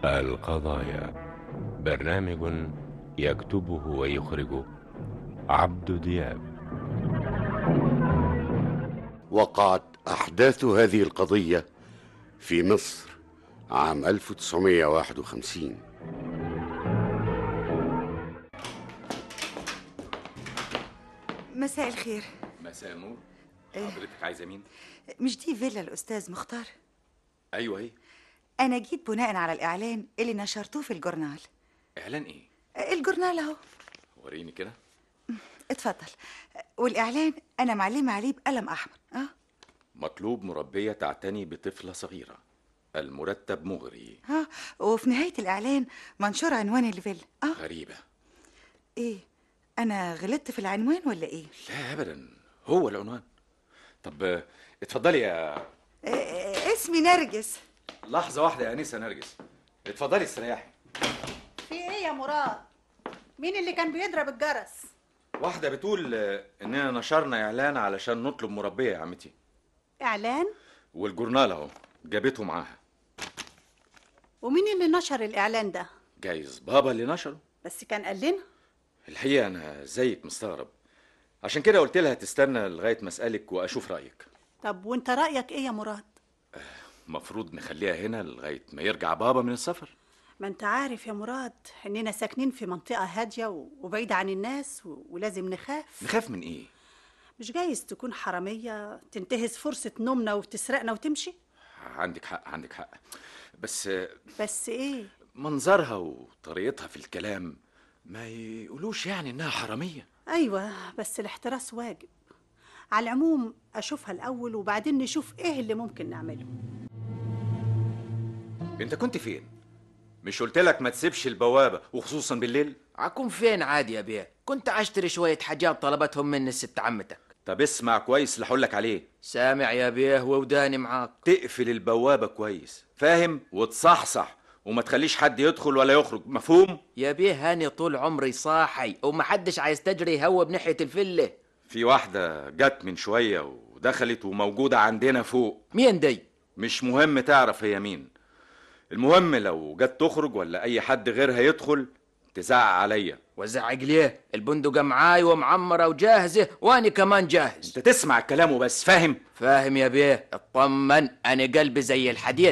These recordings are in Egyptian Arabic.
القضايا برنامج يكتبه ويخرجه عبد دياب وقعت أحداث هذه القضية في مصر عام 1951 مساء الخير مساء النور حضرتك عايزه مين مش دي فيلا الأستاذ مختار ايوه ايه أنا جيت بناء على الإعلان اللي نشرتوه في الجورنال اعلان ايه الجورنال أهو وريني كده اتفضل والإعلان أنا معلمة عليه بقلم أحمر أه مطلوب مربيه تعتني بطفله صغيره المرتب مغري ها وفي نهاية الإعلان منشور عنوان الفيلا اه غريبه إيه أنا غلطت في العنوان ولا إيه؟ لا ابدا هو العنوان طب آه، اتفضلي يا إيه اسمي نرجس لحظه واحده يا انسه نرجس اتفضلي استريحي في ايه يا مراد مين اللي كان بيضرب الجرس واحده بتقول آه، اننا نشرنا اعلان علشان نطلب مربيه يا عمتي اعلان والجورنال اهو جابته معاها ومين اللي نشر الاعلان ده جايز بابا اللي نشره بس كان قال لنا الحقيقه انا زيك مستغرب عشان كده قلت لها تستنى لغايه ما اسالك واشوف رايك طب وانت رايك ايه يا مراد المفروض نخليها هنا لغايه ما يرجع بابا من السفر ما انت عارف يا مراد اننا ساكنين في منطقه هاديه و- وبعيده عن الناس و- ولازم نخاف نخاف من ايه مش جايز تكون حراميه تنتهز فرصه نومنا وتسرقنا وتمشي عندك حق عندك حق بس آه، بس ايه منظرها وطريقتها في الكلام ما يقولوش يعني انها حراميه ايوه بس الاحتراس واجب على العموم اشوفها الاول وبعدين نشوف ايه اللي ممكن نعمله انت كنت فين مش قلت لك ما تسيبش البوابه وخصوصا بالليل اكون فين عادي يا بيه كنت اشتري شويه حاجات طلبتهم مني الست عمتك طب اسمع كويس اللي هقول لك عليه سامع يا بيه ووداني معاك تقفل البوابه كويس فاهم وتصحصح وما تخليش حد يدخل ولا يخرج مفهوم يا بيه هاني طول عمري صاحي ومحدش عايز تجري يهوى بناحيه الفله في واحده جت من شويه ودخلت وموجوده عندنا فوق مين دي مش مهم تعرف هي مين المهم لو جت تخرج ولا اي حد غيرها يدخل تزعق عليا وزعق ليه البندقه معاي ومعمره وجاهزه وانا كمان جاهز انت تسمع الكلام وبس فاهم فاهم يا بيه اطمن انا قلبي زي الحديد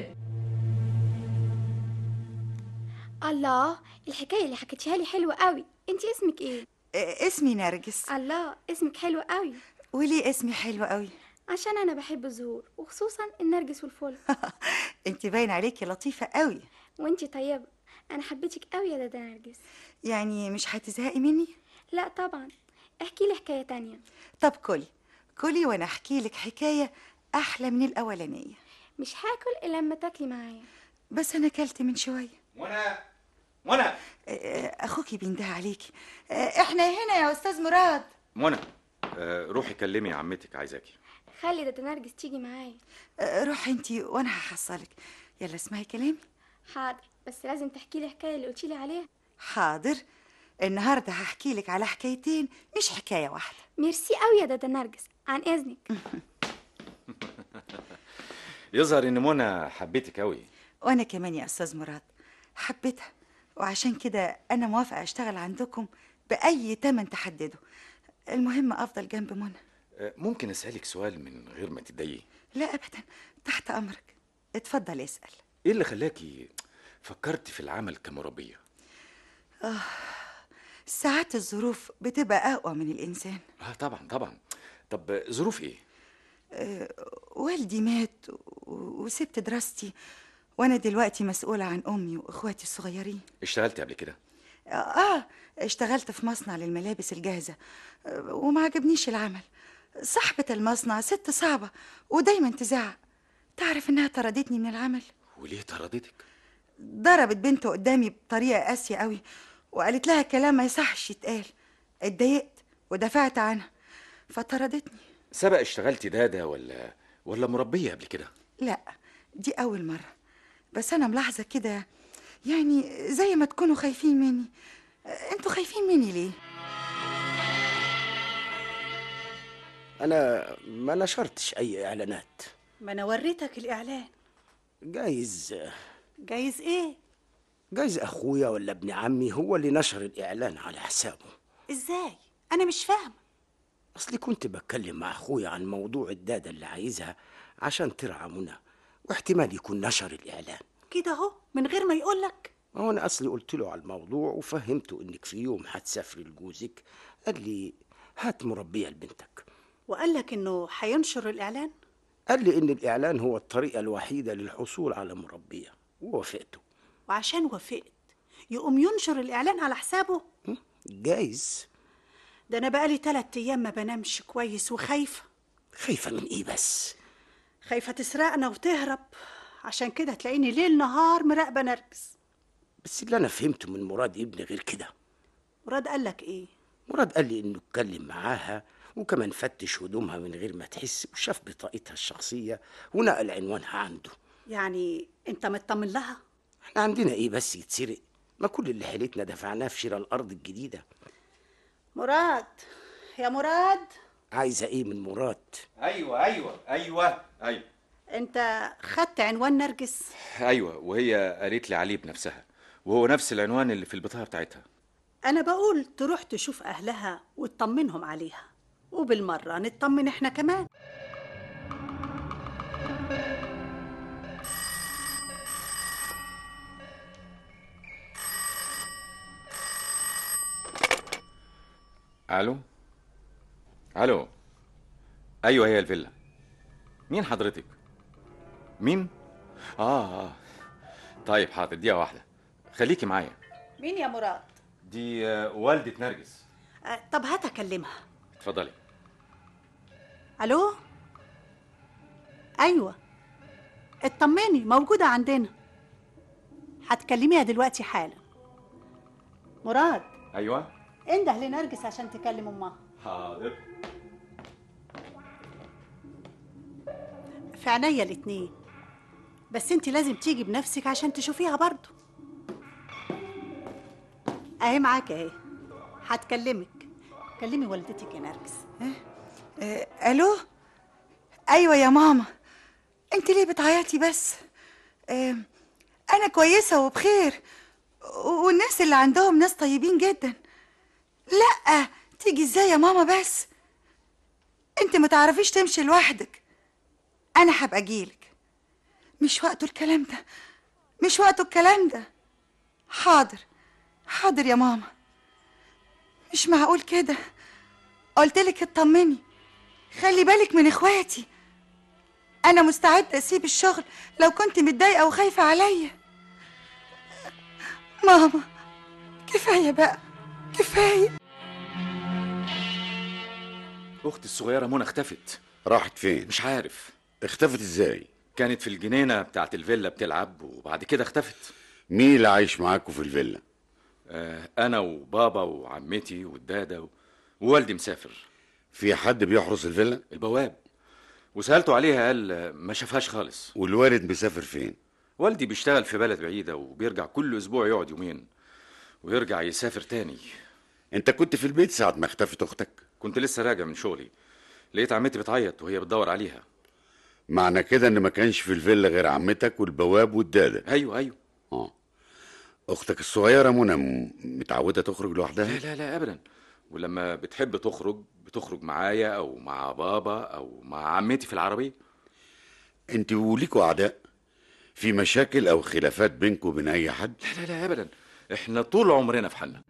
الله الحكاية اللي حكيتيها لي حلوة قوي انت اسمك ايه إيه اسمي نرجس الله اسمك حلو قوي وليه اسمي حلو قوي عشان انا بحب الزهور وخصوصا النرجس والفل انت باين عليكي لطيفة قوي وانت طيبة انا حبيتك قوي يا دادا نرجس يعني مش هتزهقي مني لا طبعا احكي لي حكاية تانية طب كلي كلي وانا احكي لك حكاية احلى من الاولانية مش هاكل الا لما تاكلي معايا بس انا اكلت من شوية وانا وانا آه، اخوكي بينده عليكي آه، احنا هنا يا استاذ مراد منى آه، روحي كلمي عمتك عايزاكي خلي دادا نرجس تيجي معايا آه، روحي انتي وانا هحصلك يلا اسمعي كلامي حاضر بس لازم تحكي لي الحكاية اللي قلتي لي عليها حاضر النهارده هحكي لك على حكايتين مش حكايه واحده ميرسي قوي يا دادا نرجس عن اذنك يظهر ان منى حبيتك قوي وانا كمان يا استاذ مراد حبيتها وعشان كده انا موافقه اشتغل عندكم باي تمن تحدده المهم افضل جنب منى آه، ممكن اسالك سؤال من غير ما تتضايقي لا ابدا تحت امرك اتفضل اسال ايه اللي خلاكي فكرت في العمل كمربيه ساعات الظروف بتبقى اقوى من الانسان اه طبعا طبعا طب آه، ظروف ايه والدي مات و- وسبت دراستي وانا دلوقتي مسؤوله عن امي واخواتي الصغيرين اشتغلتي قبل كده اه اشتغلت في مصنع للملابس الجاهزة آه، وما عجبنيش العمل صاحبة المصنع ست صعبة ودايما تزعق تعرف انها طردتني من العمل وليه طردتك ضربت بنته قدامي بطريقة قاسية قوي وقالت لها كلام ما يصحش يتقال اتضايقت ودافعت عنها فطردتني سبق اشتغلتي داده ولا ولا مربيه قبل كده لا دي أول مرة بس أنا ملاحظة كده يعني زي ما تكونوا خايفين مني آه، انتوا خايفين مني ليه؟ انا ما نشرتش اي اعلانات ما انا وريتك الاعلان جايز جايز ايه جايز اخويا ولا ابن عمي هو اللي نشر الاعلان على حسابه ازاي انا مش فاهمه اصلي كنت بتكلم مع اخويا عن موضوع الداده اللي عايزها عشان ترعى منى واحتمال يكون نشر الاعلان كده اهو من غير ما يقولك ما هو انا اصلي قلت له على الموضوع وفهمته انك في يوم هتسافري لجوزك قال لي هات مربيه لبنتك وقالك انه هينشر الاعلان قال لي ان الاعلان هو الطريقه الوحيده للحصول على مربيه ووافقته وعشان وافقت يقوم ينشر الاعلان على حسابه جايز ده انا بقالي تلات ايام ما بنامش كويس وخايفه خايفه من ايه بس خايفه تسرقنا وتهرب عشان كده تلاقيني ليل نهار مراقبه نرجس بس اللي انا فهمته من مراد ابني غير كده مراد قالك ايه مراد قال لي انه اتكلم معاها وكمان فتش هدومها من غير ما تحس وشاف بطاقتها الشخصيه ونقل عنوانها عنده يعني انت مطمن لها احنا عندنا ايه بس يتسرق ما كل اللي حيلتنا دفعناه في شراء الارض الجديده مراد يا مراد عايزه ايه من مراد ايوه ايوه ايوه ايوه انت خدت عنوان نرجس ايوه وهي قالت لي عليه بنفسها وهو نفس العنوان اللي في البطاقه بتاعتها انا بقول تروح تشوف اهلها وتطمنهم عليها وبالمره نطمن احنا كمان الو الو ايوه هي الفيلا مين حضرتك مين اه اه طيب حاضر دقيقه واحده خليكي معايا مين يا مراد دي آه، والدة نرجس أه طب هات اكلمها اتفضلي الو ايوه اطمني موجوده عندنا هتكلميها دلوقتي حالا مراد ايوه انده لنرجس عشان تكلم امها حاضر في عينيا الاتنين بس انت لازم تيجي بنفسك عشان تشوفيها برضو اهي معاك اهي هتكلمك كلمي والدتك يا نرجس آه، الو ايوه يا ماما انت ليه بتعيطي بس آه، انا كويسه وبخير و- والناس اللي عندهم ناس طيبين جدا لا تيجي ازاي يا ماما بس انت ما تعرفيش تمشي لوحدك انا هبقى اجيلك مش وقته الكلام ده مش وقته الكلام ده حاضر حاضر يا ماما مش معقول كده قلتلك اطمني خلي بالك من اخواتي انا مستعده اسيب الشغل لو كنت متضايقه وخايفه عليا ماما كفايه بقى كفايه اختي الصغيره منى اختفت راحت فين مش عارف اختفت ازاي كانت في الجنينه بتاعت الفيلا بتلعب وبعد كده اختفت مين اللي عايش معاكوا في الفيلا آه انا وبابا وعمتي والداده و- ووالدي مسافر في حد بيحرس الفيلا البواب وسالته عليها قال آه، ما شافهاش خالص والوالد مسافر فين والدي بيشتغل في بلد بعيده وبيرجع كل اسبوع يقعد يومين ويرجع يسافر تاني انت كنت في البيت ساعه ما اختفت اختك كنت لسه راجع من شغلي لقيت عمتي بتعيط وهي بتدور عليها معنى كده ان ما كانش في الفيلا غير عمتك والبواب والداده ايوه ايوه اه اختك الصغيره منى م- متعوده تخرج لوحدها لا لا لا ابدا ولما بتحب تخرج بتخرج معايا او مع بابا او مع عمتي في العربيه انت وليكوا اعداء في مشاكل او خلافات بينكوا وبين اي حد لا لا لا ابدا احنا طول عمرنا في حالنا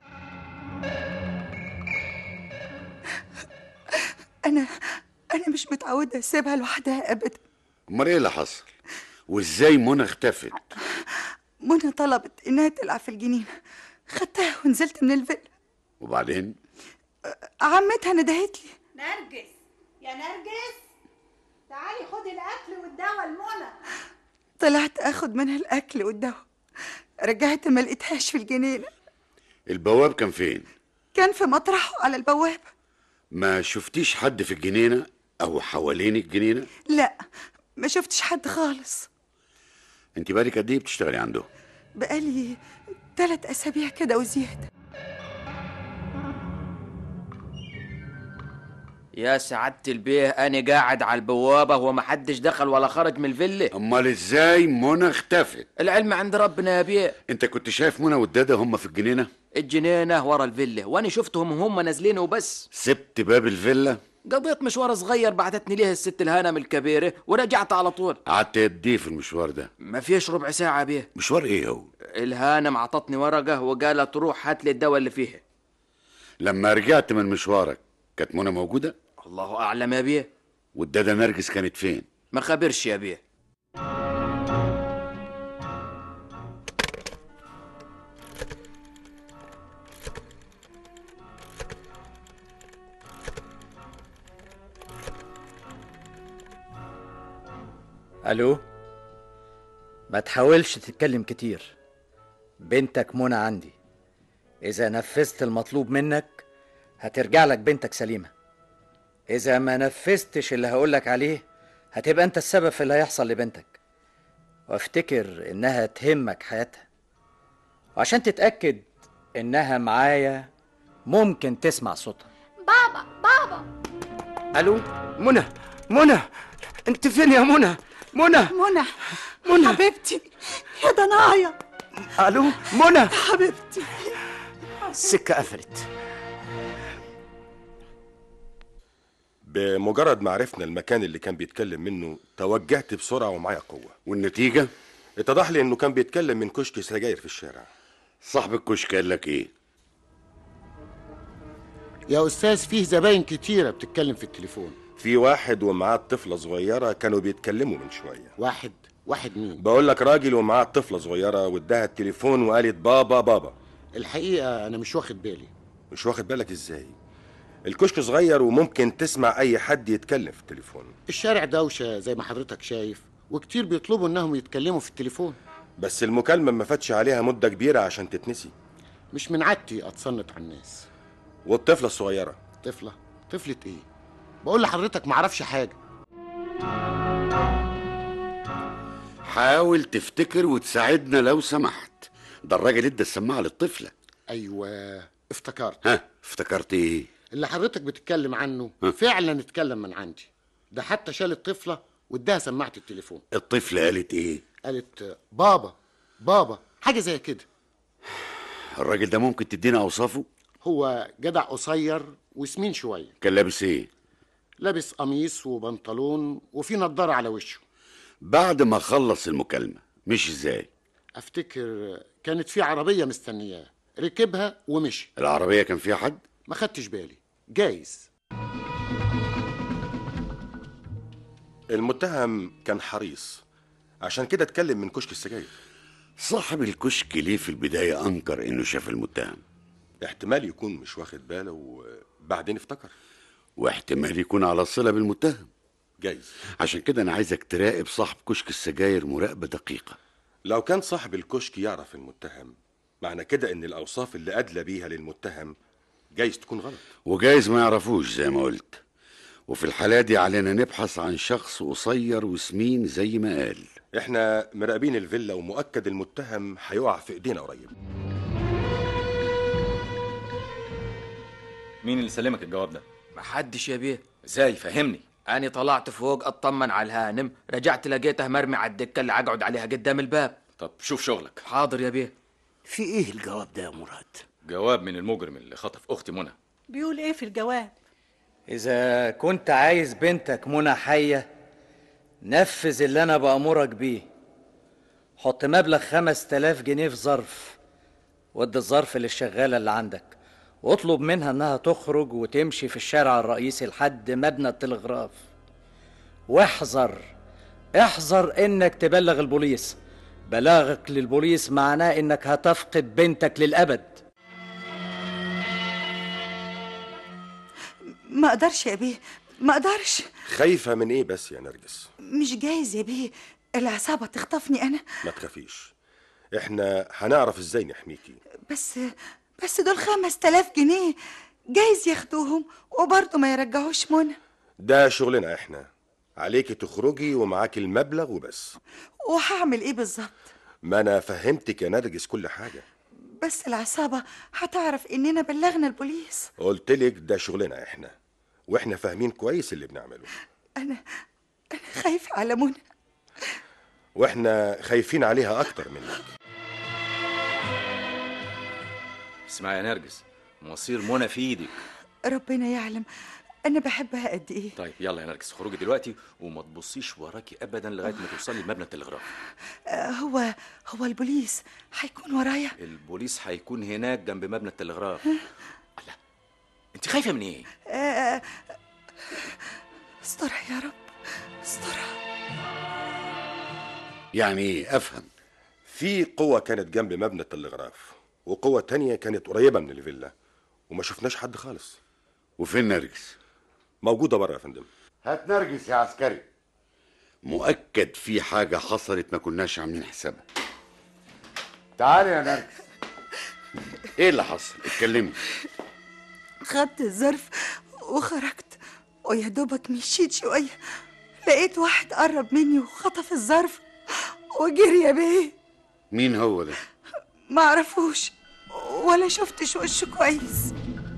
انا انا مش متعوده اسيبها لوحدها ابدا امال ايه اللي حصل وازاي منى اختفت منى طلبت انها تلعب في الجنينه خدتها ونزلت من الفيلا وبعدين عمتها ندهت لي نرجس يا نرجس تعالي خدي الاكل والدواء لمنى طلعت اخد منها الاكل والدواء رجعت ما لقيتهاش في الجنينه البواب كان فين كان في مطرحه على البوابه ما شفتيش حد في الجنينه او حوالين الجنينه لا ما شفتش حد خالص انت بالك قد ايه بتشتغلي عنده بقالي ثلاث اسابيع كده وزياده يا سعادة البيه أنا قاعد على البوابة ومحدش دخل ولا خرج من الفيلا امال ازاي منى اختفت العلم عند ربنا يا بيه انت كنت شايف منى والداده هم في الجنينه الجنينة ورا الفيلا وأنا شفتهم هم نازلين وبس سبت باب الفيلا قضيت مشوار صغير بعتتني ليه الست الهانم الكبيرة ورجعت على طول قعدت قد ايه في المشوار ده ما فيش ربع ساعة بيه مشوار ايه هو الهانم عطتني ورقة وقالت روح هات لي الدواء اللي فيها لما رجعت من مشوارك كانت منى موجوده الله أعلم يا بيه والداده نرجس كانت فين ما خبرش يا بيه الو ما تحاولش تتكلم كتير بنتك منى عندي اذا نفذت المطلوب منك هترجع لك بنتك سليمه اذا ما نفذتش اللي هقولك عليه هتبقى انت السبب في اللي هيحصل لبنتك وافتكر انها تهمك حياتها وعشان تتاكد انها معايا ممكن تسمع صوتها بابا بابا الو منى منى انت فين يا منى منى منى منى. حبيبتي يا ضنايا الو منى حبيبتي السكه قفلت بمجرد ما عرفنا المكان اللي كان بيتكلم منه توجهت بسرعة ومعايا قوة والنتيجه اتضح لي انه كان بيتكلم من كشك سجاير في الشارع صاحب الكشك قال لك ايه يا أستاذ فيه زباين كتيرة بتتكلم في التليفون في واحد ومعاه طفلة صغيرة كانوا بيتكلموا من شوية واحد واحد مين بقول لك راجل ومعاه طفلة صغيرة واداها التليفون وقالت بابا بابا الحقيقة أنا مش واخد بالي مش واخد بالك ازاي الكشك صغير وممكن تسمع اي حد يتكلم في التليفون الشارع دوشة زي ما حضرتك شايف وكتير بيطلبوا إنهم يتكلموا في التليفون بس المكالمة ما فاتش عليها مدة كبيرة عشان تتنسي مش من عادتي أتصنت على الناس والطفلة الصغيرة طفلة طفلة إيه بقول لحضرتك معرفش حاجة حاول تفتكر وتساعدنا لو سمحت ده الراجل ادى السماعه للطفله أيوة افتكرت ها افتكرت ايه اللي حضرتك بتتكلم عنه ها. فعلا اتكلم من عندي ده حتى شال الطفلة واداها سماعة التليفون الطفله قالت ايه قالت بابا بابا حاجة زي كده الراجل ده ممكن تدينا اوصافه هو جدع قصير وسمين شوية كان لابس ايه لابس قميص وبنطلون وفي نضارة على وشه بعد ما خلص المكالمه مش ازاي افتكر كانت في عربية مستنياه ركبها ومشي العربيه كان فيها حد ما خدتش بالي جايز المتهم كان حريص عشان كده اتكلم من كشك السجاير صاحب الكشك ليه في البدايه انكر انه شاف المتهم احتمال يكون مش واخد باله وبعدين افتكر واحتمال يكون على صله بالمتهم جايز عشان كده انا عايزك تراقب صاحب كشك السجاير مراقبه دقيقه لو كان صاحب الكشك يعرف المتهم معنى كده ان الاوصاف اللي ادلى بيها للمتهم جايز تكون غلط وجايز ما يعرفوش زي ما قلت وفي الحالة دي علينا نبحث عن شخص قصير وسمين زي ما قال احنا مراقبين الفيلا ومؤكد المتهم هيقع في ايدينا قريب مين اللي سلمك الجواب ده محدش يا بيه ازاي فهمني أنا طلعت فوق أطمن على الهانم رجعت لقيته مرمي على الدكة اللي أقعد عليها قدام الباب طب شوف شغلك حاضر يا بيه في ايه الجواب ده يا مراد جواب من المجرم اللي خطف اختي منى بيقول ايه في الجواب إذا كنت عايز بنتك منى حية نفذ اللي أنا بأمرك بيه حط مبلغ خمس تلاف جنيه في ظرف ودي الظرف للشغالة اللي عندك واطلب منها إنها تخرج وتمشي في الشارع الرئيسي لحد مبنى التلغراف واحذر احذر إنك تبلغ البوليس بلاغك للبوليس معناه إنك هتفقد بنتك للأبد ما اقدرش يا بيه ما اقدرش خايفة من ايه بس يا نرجس مش جايز يا بيه العصابة تخطفني انا ما تخافيش احنا هنعرف ازاي نحميكي بس بس دول خمس تلاف جنيه جايز ياخدوهم وبرضه ما يرجعوش منى ده شغلنا احنا عليكي تخرجي ومعاكي المبلغ وبس وهعمل ايه بالظبط ما انا فهمتك يا نرجس كل حاجة بس العصابة هتعرف اننا بلغنا البوليس قلتلك ده شغلنا احنا واحنا فاهمين كويس اللي بنعمله انا انا خايفه على منى واحنا خايفين عليها اكتر منك اسمعي يا نرجس مصير منى في ايدك ربنا يعلم انا بحبها قد ايه طيب يلا يا نرجس خروجي دلوقتي وما تبصيش وراكي ابدا لغايه ما توصلي لمبنى التلغراف آه، هو هو البوليس هيكون ورايا البوليس هيكون هناك جنب مبنى التلغراف الله انت خايفه من ايه آه، استرها يا رب استرها يعني ايه افهم في قوة كانت جنب مبنى التلغراف وقوة تانية كانت قريبة من الفيلا وما شفناش حد خالص وفين نرجس موجودة بره يا فندم هات نرجس يا عسكري مؤكد في حاجة حصلت ما كناش عاملين حسابها تعالي يا نرجس ايه اللي حصل اتكلمي خدت الظرف وخرجت ويا دوبك مشيت شوية لقيت واحد قرب مني وخطف الظرف وجري يا بيه مين هو ده ما عرفوش ولا شفتش وشه كويس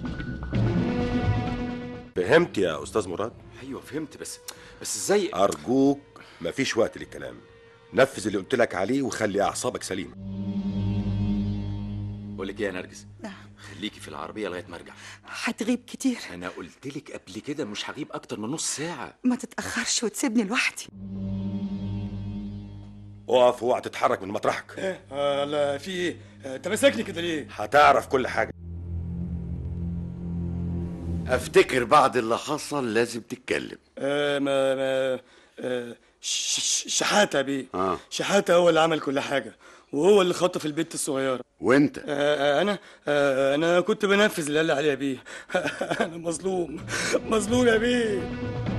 فهمت يا أستاذ مراد ايوه فهمت بس بس ازاي أرجوك مفيش وقت للكلام نفذ اللي قلت لك عليه وخلي أعصابك سليمة بقول لك ايه يا نرجس خليكي في العربيه لغايه ما ارجع هتغيب كتير انا قلت لك قبل كده مش هغيب اكتر من نص ساعه ما تتأخرش وتسيبني لوحدي اقف اوعى تتحرك من مطرحك آه لا في ايه آه، انت ماسكني كده ليه هتعرف كل حاجة افتكر بعد اللي حصل لازم تتكلم آه ما ما آه ش- ش- شحاتة بيه اه شحاتة هو اللي عمل كل حاجة وهو اللي خطف البنت الصغيرة وانت آه آه، انا آه انا كنت بنفذ اللي قال عليها بيه انا مظلوم مظلوم يا بيه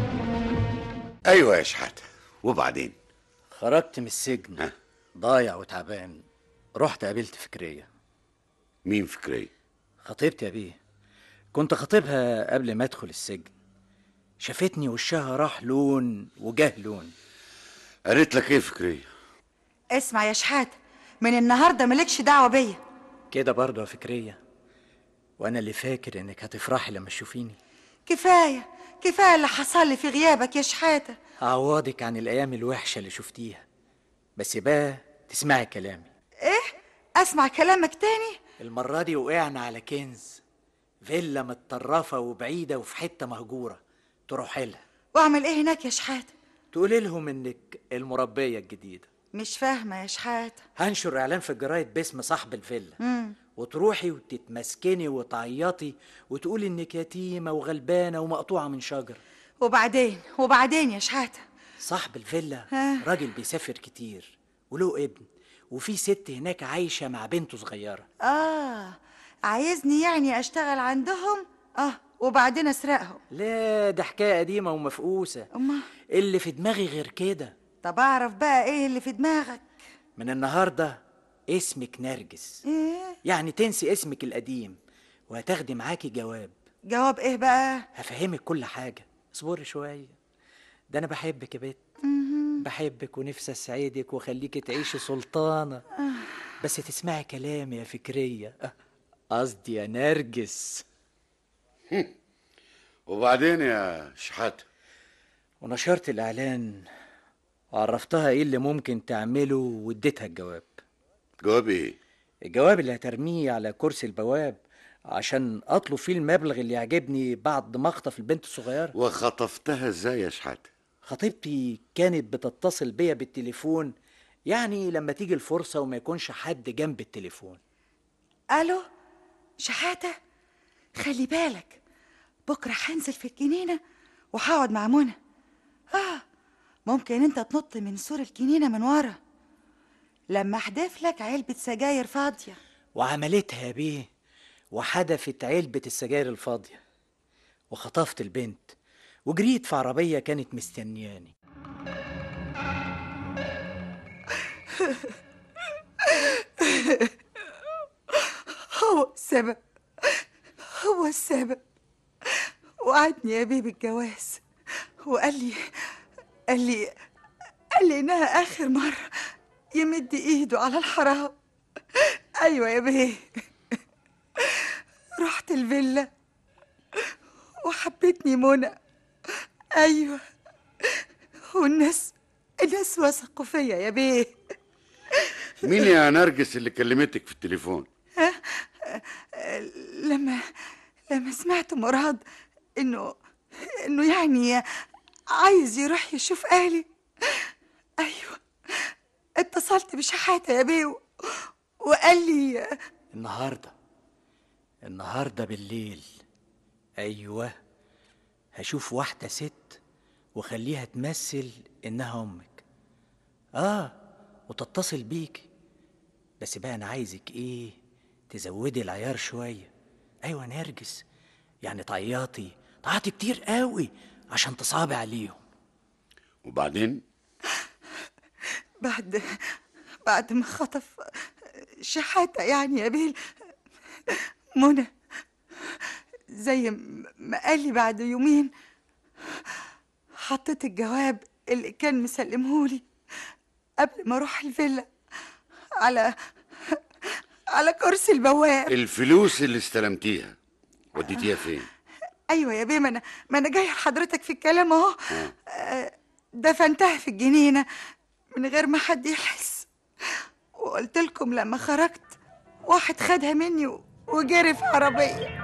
ايوه يا شحاته وبعدين خرجت من السجن ضايع وتعبان رحت قابلت فكرية مين فكرية؟ خطيبتي يا بيه كنت خطيبها قبل ما ادخل السجن شافتني وشها راح لون وجه لون قالت لك ايه فكرية؟ اسمع يا شحاتة من النهاردة مالكش دعوة بيا كده برضه يا فكرية وانا اللي فاكر انك هتفرحي لما تشوفيني كفاية كفاية اللي حصل لي في غيابك يا شحاتة هعوضك عن الايام الوحشة اللي شفتيها بس بقى تسمعي كلامي ايه اسمع كلامك تاني المرة دي وقعنا على كنز فيلا متطرفة وبعيدة وفي حتة مهجورة تروحي لها واعمل ايه هناك يا شحاتة تقولي لهم انك المربية الجديدة مش فاهمة يا شحاتة هنشر اعلان في الجرايد باسم صاحب الفيلا مم. وتروحي وتتمسكني وتعيطي وتقولي انك يتيمة وغلبانة ومقطوعة من شجر وبعدين وبعدين يا شحاتة صاحب الفيلا ها. راجل بيسافر كتير وله ابن وفي ست هناك عايشة مع بنته صغيرة اه عايزني يعني اشتغل عندهم اه وبعدين اسرقهم لا ده حكاية قديمة ومفقوسة أما اللي في دماغي غير كده طب اعرف بقى ايه اللي في دماغك من النهاردة اسمك نرجس ايه يعني تنسي اسمك القديم وهتاخدي معاكي جواب جواب ايه بقى هفهمك كل حاجة اصبري شوية ده أنا بحبك يا بت مهم. بحبك ونفسي أسعدك وأخليكي تعيشي سلطانة آه. بس تسمعي كلامي يا فكرية أه، قصدي يا نرجس وبعدين يا شحاتة ونشرت الإعلان وعرفتها إيه اللي ممكن تعمله واديتها الجواب جواب ايه؟ الجواب اللي هترميه على كرسي البواب عشان أطلب فيه المبلغ اللي يعجبني بعد ما أخطف البنت الصغيرة وخطفتها ازاي يا شحاتة؟ خطيبتي كانت بتتصل بيا بالتليفون يعني لما تيجي الفرصة وما يكونش حد جنب التليفون الو شحاتة خلي بالك بكرة هنزل في الجنينة وهقعد مع منى اه ممكن انت تنط من سور الجنينة من ورا لما احدف لك علبة سجاير فاضية وعملتها يا بيه وحدفت علبة السجاير الفاضية وخطفت البنت وجريت في عربية كانت مستنياني هو السبب هو السبب وعدني يا بيه بالجواز وقال لي قال لي قال لي انها اخر مرة يمد ايده على الحرام ايوه يا بيه رحت الفيلا حبتني منى ايوه والناس الناس وثقوا فيا يا بيه مين يا نرجس اللي كلمتك في التليفون لما لما سمعت مراد انه انه يعني عايز يروح يشوف اهلي ايوه اتصلت بشحاته يا بيه وقال لي النهارده النهارده بالليل ايوه هشوف واحده ست وخليها تمثل انها امك اه وتتصل بيك بس بقى انا عايزك ايه تزودي العيار شويه ايوه نرجس يعني تعيطي تعيطي كتير قوي عشان تصعبي عليهم وبعدين بعد بعد ما خطف شحاتة يعني يا بيل منى زي ما قال لي بعد يومين حطيت الجواب اللي كان مسلمهولي قبل ما اروح الفيلا على على كرسي البواب الفلوس اللي استلمتيها وديتيها فين ايوه يا بيه ما انا ما انا جايه لحضرتك في الكلام اهو آه، دفنتها في الجنينه من غير ما حد يحس وقلت لكم لما خرجت واحد خدها مني و- وجري في عربيه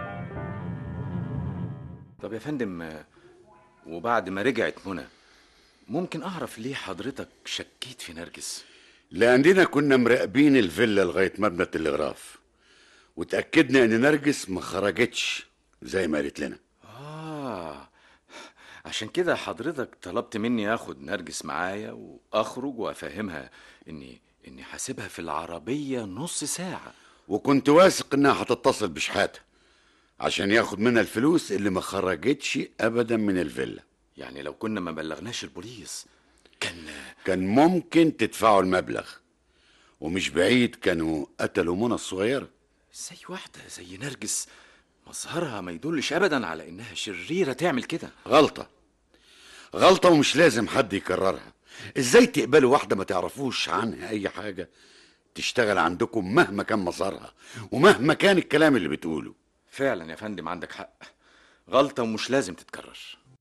طب يا فندم آه، وبعد ما رجعت منى ممكن اعرف ليه حضرتك شكيت في نرجس لأننا كنا مراقبين الفيلا لغاية مبنى التلغراف وتأكدنا إن نرجس ما خرجتش زي ما قالت لنا اه عشان كده حضرتك طلبت مني اخد نرجس معايا واخرج وافهمها اني اني حاسبها في العربيه نص ساعه وكنت واثق إنها هتتصل بشحاتة عشان ياخد منها الفلوس اللي ما خرجتش أبدا من الفيلا يعني لو كنا ما بلغناش البوليس كان كان ممكن تدفعوا المبلغ ومش بعيد كانوا قتلوا منى الصغيرة زي واحده زي نرجس مظهرها ما يدلش ابدا على انها شريره تعمل كده غلطة غلطة ومش لازم حد يكررها ازاي تقبلوا واحدة ما تعرفوش عنها اي حاجة تشتغل عندكم مهما كان مسارها ومهما كان الكلام اللي بتقوله فعلا يا فندم عندك حق غلطه ومش لازم تتكرر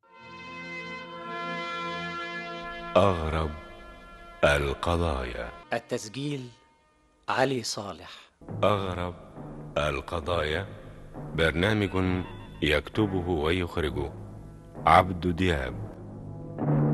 أغرب القضايا التسجيل علي صالح أغرب القضايا برنامج يكتبه ويخرجه عبد دياب